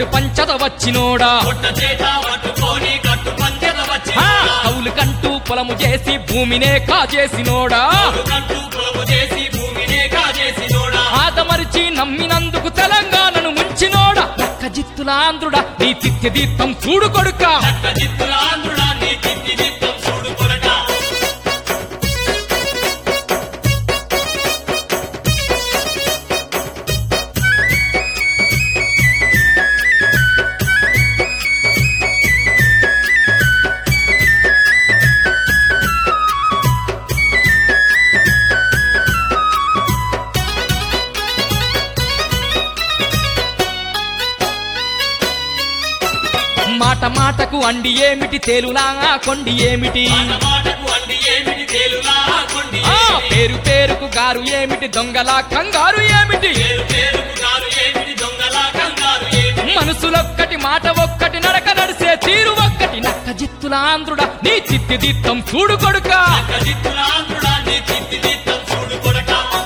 గడ్డు పంచద వచ్చినోడా పుట్ట చేత పట్టుకొని కట్టు పంచెద వచ్చి ఆ, కౌలు కంటూ పొలము చేసి భూమినే కాజేసినోడా కంటూ పొలము చేసి భూమినే కాజేసినోడా ఆదమరిచి నమ్మినందుకు తెలంగాణను ముంచినోడా ఒక్క జిత్తులాంధ్రుడా నీ తిత్య దీత్తం చూడు కొడుక చక్క జిత్తుల ఆంధ్రుడా నీ తిత్తి దిత్తం చూడు కొరట మాట మాటకు అండి ఏమిటి తేలులా కొండి ఏమిటి మాట మాటకు అండి ఏమిటి తేలులా కొండి ఆ ఏమిటి? పేరు పేరుకు గారు ఏమిటి దొంగలా కంగారు ఏమిటి పేరు పేరుకు కారు ఏమిటి దొంగలా కంగారు ఏమిటి మనసులొక్కటి మాట ఒక్కటి నడక నడిసే తీరు ఒక్కటి నక్క జిత్తులాంధ్రుడా నీ చిత్తి దీత్తం చూడు కొడుక చక్క జిత్తుల ఆంధ్రుడా నీ తిత్తి దిత్తం చూడు కొరట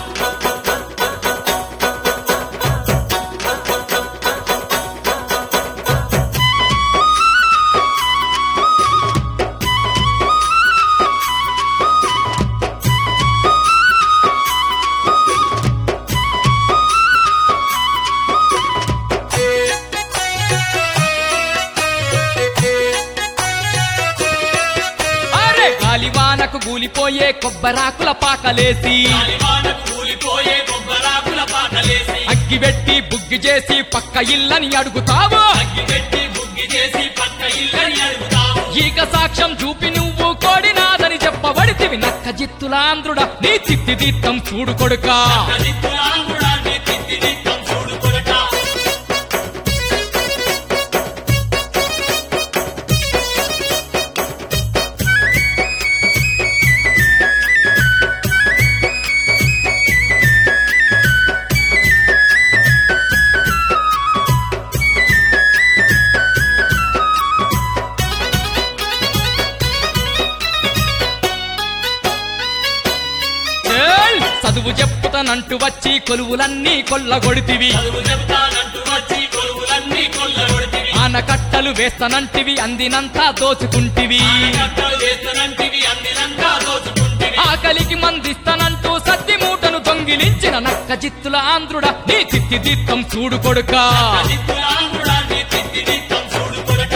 అరే గాలివానకు గూలిపోయే కొబ్బరాకుల పాకలేసి గాలివానకు కూలిపోయే కొబ్బరాకుల పాటలేసి అగ్గి పెట్టి బుగ్గి చేసి పక్క ఇల్లని అడుగుతావు అగ్గి పెట్టి బుగ్గి చేసి పక్క ఇల్లని అడుగుతావు ఈక సాక్ష్యం చూపి నువ్వు కోడినాదని చెప్పబడితివి నక్క జిత్తులాంధ్రుడా నీ చిత్తి దీత్తం చూడు కొడుక చక్క జిత్తుల ఆంధ్రుడా నీ తిత్తి దిత్తం చూడు కొరట ఏయ్! చదువు చెప్పుతానంటూ వచ్చి కొలువులన్నీ కొల్లగొడితివి చదువు చెప్తానంటూ వచ్చి కొలువులన్నీ కొల్లగొడితివి ఆనకట్టలు వేస్తానంటివి అందినంతా దోచుకుంటివి కట్టలు వేస్తానంటివి అందినంతా దోచుకుంటివి ఆకలికి మందిస్తానంటూ సత్తి మూటను దొంగిలించిన నక్క జిత్తుల ఆంధ్రుడా నీ చిత్తి దీత్తం చూడు కొడుక జిత్తుల ఆంధ్రుడా నీ తిత్తి దిత్తం చూడు కొరట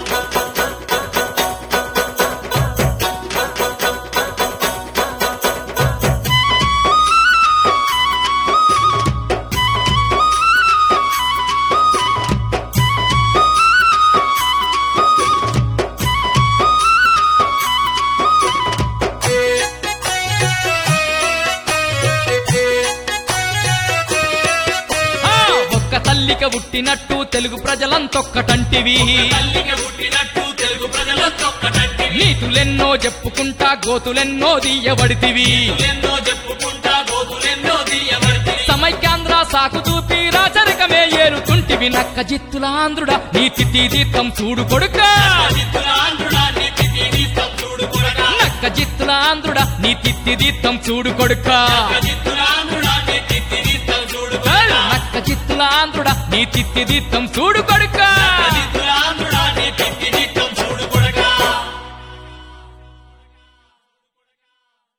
ఆ, ఒక్క తల్లిక పుట్టినట్టు తెలుగు ప్రజలంతొక్కటంటివి తల్లికి పుట్టినట్టు తెలుగు ప్రజలొక్కటంటివి నీతులెన్నో చెప్పుకుంటా గోతులెన్నో తీయబడితివి ఎన్నో చెప్పుకుంటా గోతులెన్నో తీయబడితివి సమైక్యాంధ్ర సాకు చూపి రాచరికమే ఏరుతుంటివి నక్క జిత్తులాంధ్రుడా నీ తిత్తి దీత్తం చూడు కొడుక జిత్తుల ఆంధ్రుడా నీ తిత్తి దిత్తం చూడు కొరట నక్క జిత్తులాంధ్రుడా నీ తిత్తి దీత్తం చూడు కొడుక జిత్తుల ఆంధ్రుడా నీ తిత్తి దిత్తం చూడు ఏయ్! కొరట నక్క జిత్తులాంధ్రుడా నీ తిత్తి దీత్తం చూడు కొడుక జిత్తుల